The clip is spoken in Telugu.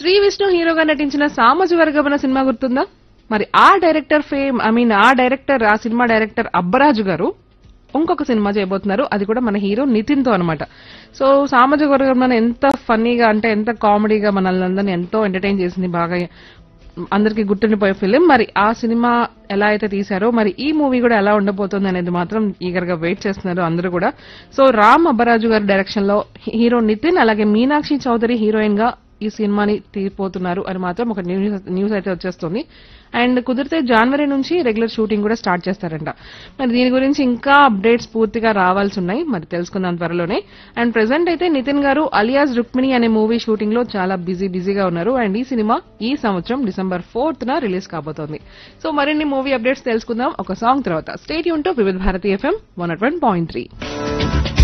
శ్రీ విష్ణు హీరోగా నటించిన సామాజ వర్గమన సినిమా గుర్తుందా మరి ఆ డైరెక్టర్ ఫేమ్ ఐ మీన్ ఆ డైరెక్టర్ ఆ సినిమా డైరెక్టర్ అబ్బరాజు గారు ఇంకొక సినిమా చేయబోతున్నారు అది కూడా మన హీరో నితిన్ తో అనమాట సో సామాజిక వర్గం మన ఎంత ఫన్నీగా అంటే ఎంత కామెడీగా మనల్ని అందరినీ ఎంతో ఎంటర్టైన్ చేసింది బాగా అందరికి గుర్తుండిపోయే ఫిలిం మరి ఆ సినిమా ఎలా అయితే తీశారో మరి ఈ మూవీ కూడా ఎలా ఉండబోతుంది అనేది మాత్రం ఈగర్ గా వెయిట్ చేస్తున్నారు అందరూ కూడా సో రామ్ అబ్బరాజు గారి డైరెక్షన్ లో హీరో నితిన్ అలాగే మీనాక్షి చౌదరి హీరోయిన్ గా ఈ సినిమాని తీరిపోతున్నారు అని మాత్రం ఒక న్యూస్ న్యూస్ అయితే వచ్చేస్తుంది అండ్ కుదిరితే జనవరి నుంచి రెగ్యులర్ షూటింగ్ కూడా స్టార్ట్ చేస్తారంట మరి దీని గురించి ఇంకా అప్డేట్స్ పూర్తిగా రావాల్సి ఉన్నాయి మరి తెలుసుకుందాం త్వరలోనే అండ్ ప్రెసెంట్ అయితే నితిన్ గారు అలియాస్ రుక్మిణి అనే మూవీ షూటింగ్ లో చాలా బిజీ బిజీగా ఉన్నారు అండ్ ఈ సినిమా ఈ సంవత్సరం డిసెంబర్ ఫోర్త్ న రిలీజ్ కాబోతోంది సో మరిన్ని మూవీ అప్డేట్స్ తెలుసుకుందాం ఒక సాంగ్ తర్వాత స్టేట్ యూన్ to Vividh Bharati FM one point three